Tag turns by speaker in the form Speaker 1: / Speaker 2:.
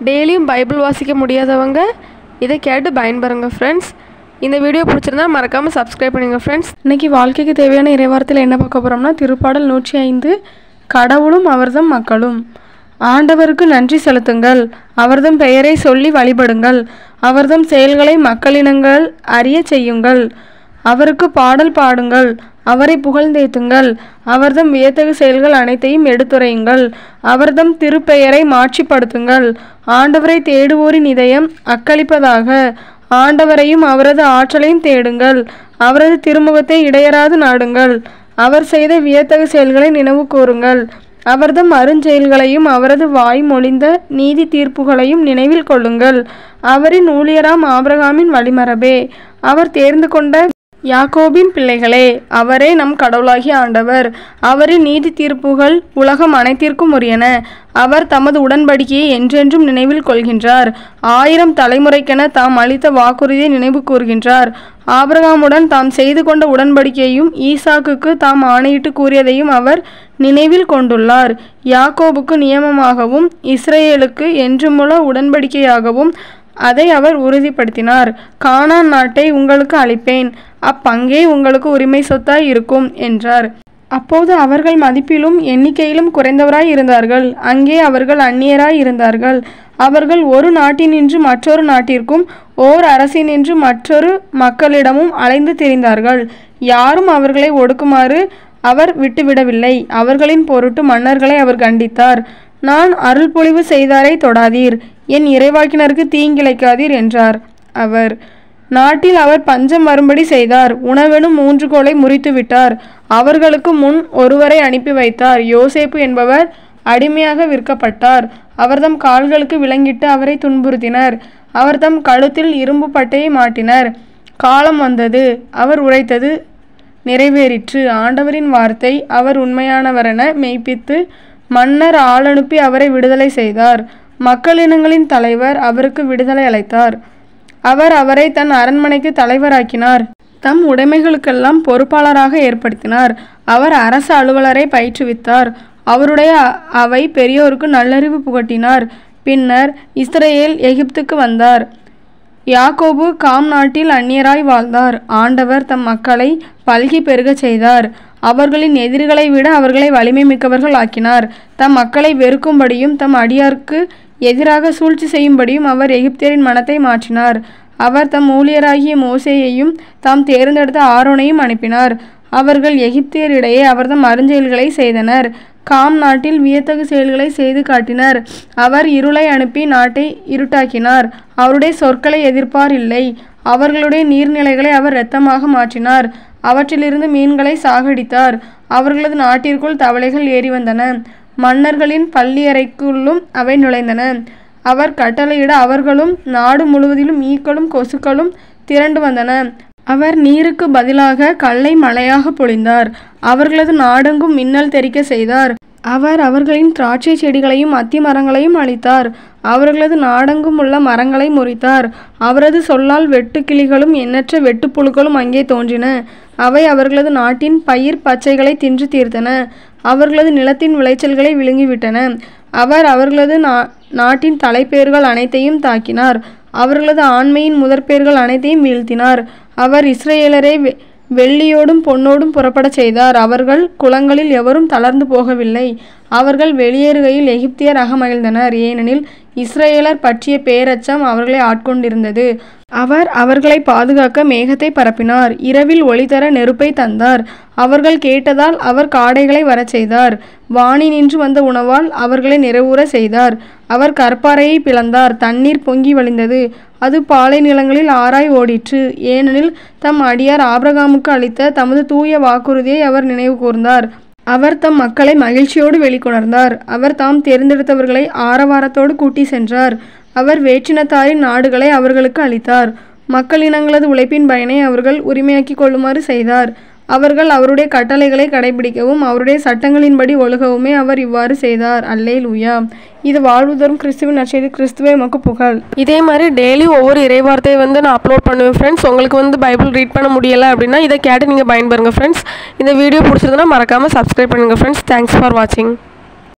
Speaker 1: டெய்லியும் பைபிள் வாசிக்க முடியாதவங்க இதை கேட்டு பயன்பெறுங்க ஃப்ரெண்ட்ஸ் இந்த வீடியோ பிடிச்சிருந்தா மறக்காமல் சப்ஸ்கிரைப் பண்ணுங்க ஃப்ரெண்ட்ஸ்
Speaker 2: இன்னைக்கு வாழ்க்கைக்கு தேவையான இறைவார்த்தையில் என்ன பார்க்க போகிறோம்னா திருப்பாடல் நூற்றி ஐந்து கடவுளும் அவர்தம் மக்களும் ஆண்டவருக்கு நன்றி செலுத்துங்கள் அவர்தம் பெயரை சொல்லி வழிபடுங்கள் அவர்தம் செயல்களை மக்களினங்கள் அறிய செய்யுங்கள் அவருக்கு பாடல் பாடுங்கள் அவரை புகழ்ந்தேத்துங்கள் அவர்தம் வியத்தகு செயல்கள் அனைத்தையும் எடுத்துரையுங்கள் அவர்தம் திருப்பெயரை மாட்சிப்படுத்துங்கள் ஆண்டவரை தேடுவோரின் இதயம் அக்களிப்பதாக ஆண்டவரையும் அவரது ஆற்றலையும் தேடுங்கள் அவரது திருமுகத்தை இடையராது நாடுங்கள் அவர் செய்த வியத்தகு செயல்களை நினைவு கூறுங்கள் அவர்தம் அருஞ்செயல்களையும் அவரது வாய் மொழிந்த நீதி தீர்ப்புகளையும் நினைவில் கொள்ளுங்கள் அவரின் ஊழியராம் ஆபிரகாமின் வழிமரபே அவர் தேர்ந்து கொண்ட யாக்கோபின் பிள்ளைகளே அவரே நம் கடவுளாகிய ஆண்டவர் அவரின் நீதி தீர்ப்புகள் உலகம் அனைத்திற்கும் உரியன அவர் தமது உடன்படிக்கையை என்றென்றும் நினைவில் கொள்கின்றார் ஆயிரம் தலைமுறைக்கென தாம் அளித்த வாக்குறுதியை நினைவு கூறுகின்றார் ஆபிரகாமுடன் தாம் செய்து கொண்ட உடன்படிக்கையையும் ஈசாக்குக்கு தாம் ஆணையிட்டு கூறியதையும் அவர் நினைவில் கொண்டுள்ளார் யாக்கோபுக்கு நியமமாகவும் இஸ்ரேலுக்கு என்றுமுள்ள உடன்படிக்கையாகவும் அதை அவர் உறுதிப்படுத்தினார் கானான் நாட்டை உங்களுக்கு அளிப்பேன் அப்பங்கே உங்களுக்கு உரிமை சொத்தாய் இருக்கும் என்றார் அப்போது அவர்கள் மதிப்பிலும் எண்ணிக்கையிலும் குறைந்தவராய் இருந்தார்கள் அங்கே அவர்கள் அந்நியராய் இருந்தார்கள் அவர்கள் ஒரு நாட்டினின்று மற்றொரு நாட்டிற்கும் ஓர் அரசினின்று மற்றொரு மக்களிடமும் அலைந்து திரிந்தார்கள் யாரும் அவர்களை ஒடுக்குமாறு அவர் விட்டுவிடவில்லை அவர்களின் பொருட்டு மன்னர்களை அவர் கண்டித்தார் நான் அருள் பொழிவு செய்தாரை தொடாதீர் என் இறைவாக்கினருக்கு தீங்கிழைக்காதீர் என்றார் அவர் நாட்டில் அவர் பஞ்சம் வரும்படி செய்தார் உணவெனும் மூன்று கோலை முறித்து விட்டார் அவர்களுக்கு முன் ஒருவரை அனுப்பி வைத்தார் யோசேப்பு என்பவர் அடிமையாக விற்கப்பட்டார் அவர்தம் கால்களுக்கு விலங்கிட்டு அவரை துன்புறுத்தினர் அவர்தம் கழுத்தில் இரும்பு பட்டையை மாட்டினர் காலம் வந்தது அவர் உரைத்தது நிறைவேறிற்று ஆண்டவரின் வார்த்தை அவர் உண்மையானவரென மெய்ப்பித்து மன்னர் ஆளனுப்பி அவரை விடுதலை செய்தார் மக்களினங்களின் தலைவர் அவருக்கு விடுதலை அளித்தார் அவர் அவரை தன் அரண்மனைக்கு தலைவராக்கினார் தம் உடைமைகளுக்கெல்லாம் பொறுப்பாளராக ஏற்படுத்தினார் அவர் அரச அலுவலரை பயிற்றுவித்தார் அவருடைய அ- அவை பெரியோருக்கு நல்லறிவு புகட்டினார் பின்னர் இஸ்ரவேல் எகிப்துக்கு வந்தார் யாக்கோபு காம் நாட்டில் அந்நியராய் வாழ்ந்தார் ஆண்டவர் தம் மக்களை பல்கி பெருகச் செய்தார் அவர்களின் எதிரிகளை விட அவர்களை வலிமை மிக்கவர்கள் ஆக்கினார் தம் மக்களை வெறுக்கும்படியும் தம் அடியார்க்கு எதிராக சூழ்ச்சி செய்யும்படியும் அவர் எகிப்தியரின் மனத்தை மாற்றினார் அவர் தம் ஊழியராகிய மோசேயையும் தாம் தேர்ந்தெடுத்த ஆரோனையும் அனுப்பினார் அவர்கள் எகிப்தியரிடையே அவர்தம் அருஞ்செயல்களை செய்தனர் காம் நாட்டில் வியத்தகு செயல்களை செய்து காட்டினர் அவர் இருளை அனுப்பி நாட்டை இருட்டாக்கினார் அவருடைய சொற்களை எதிர்ப்பார் இல்லை அவர்களுடைய நீர்நிலைகளை அவர் இரத்தமாக மாற்றினார் அவற்றிலிருந்து மீன்களை சாகடித்தார் அவர்களது நாட்டிற்குள் தவளைகள் ஏறி வந்தன மன்னர்களின் பள்ளியறைக்குள்ளும் அவை நுழைந்தன அவர் கட்டளையிட அவர்களும் நாடு முழுவதிலும் ஈக்களும் கொசுக்களும் திரண்டு வந்தன அவர் நீருக்கு பதிலாக கல்லை மழையாக பொழிந்தார் அவர்களது நாடெங்கும் மின்னல் தெறிக்க செய்தார் அவர் அவர்களின் திராட்சை செடிகளையும் அத்தி மரங்களையும் அழித்தார் அவர்களது நாடெங்கும் உள்ள மரங்களை முறித்தார் அவரது சொல்லால் வெட்டுக்கிளிகளும் எண்ணற்ற வெட்டுப்புழுக்களும் அங்கே தோன்றின அவை அவர்களது நாட்டின் பயிர் பச்சைகளை தின்று தீர்த்தன அவர்களது நிலத்தின் விளைச்சல்களை விழுங்கிவிட்டன அவர் அவர்களது நா நாட்டின் தலைப்பேர்கள் அனைத்தையும் தாக்கினார் அவர்களது ஆண்மையின் முதற்பேர்கள் அனைத்தையும் வீழ்த்தினார் அவர் இஸ்ரேலரை வெ- வெள்ளியோடும் பொன்னோடும் புறப்படச் செய்தார் அவர்கள் குளங்களில் எவரும் தளர்ந்து போகவில்லை அவர்கள் வெளியேறுகையில் எகிப்தியர் அகமகிழ்ந்தனர் ஏனெனில் இஸ்ரேலர் பற்றிய பேரச்சம் அவர்களை ஆட்கொண்டிருந்தது அவர் அவர்களை பாதுகாக்க மேகத்தை பரப்பினார் இரவில் ஒளி தர நெருப்பை தந்தார் அவர்கள் கேட்டதால் அவர் காடைகளை வரச் செய்தார் வானி நின்று வந்த உணவால் அவர்களை நிறைவுற செய்தார் அவர் கற்பாறையை பிளந்தார் தண்ணீர் பொங்கி வழிந்தது அது பாலை நிலங்களில் ஆராய் ஓடிற்று ஏனெனில் தம் அடியார் ஆபிரகாமுக்கு அளித்த தமது தூய வாக்குறுதியை அவர் நினைவு கூர்ந்தார் அவர் தம் மக்களை மகிழ்ச்சியோடு வெளிக்கொணர்ந்தார் அவர் தாம் தேர்ந்தெடுத்தவர்களை ஆரவாரத்தோடு கூட்டி சென்றார் அவர் வேற்றினத்தாரின் நாடுகளை அவர்களுக்கு அளித்தார் மக்களினங்களது உழைப்பின் பயனை அவர்கள் உரிமையாக்கிக் கொள்ளுமாறு செய்தார் அவர்கள் அவருடைய கட்டளைகளை கடைபிடிக்கவும் அவருடைய சட்டங்களின்படி ஒழுகவுமே அவர் இவ்வாறு செய்தார் அல்லே லூயா இது வாழ்வு தரும் கிறிஸ்துவின் நற்செய்தி கிறிஸ்துவே மக்கு புகழ்
Speaker 1: இதே மாதிரி டெய்லி ஒவ்வொரு இறைவார்த்தையை வந்து நான் அப்லோட் பண்ணுவேன் ஃப்ரெண்ட்ஸ் உங்களுக்கு வந்து பைபிள் ரீட் பண்ண முடியலை அப்படின்னா இதை கேட்டு நீங்கள் பயன்பெறுங்க ஃப்ரெண்ட்ஸ் இந்த வீடியோ பிடிச்சிருந்தனா மறக்காமல் சப்ஸ்கிரைப் பண்ணுங்கள் ஃப்ரெண்ட்ஸ் தேங்க்ஸ் ஃபார் வாட்சிங்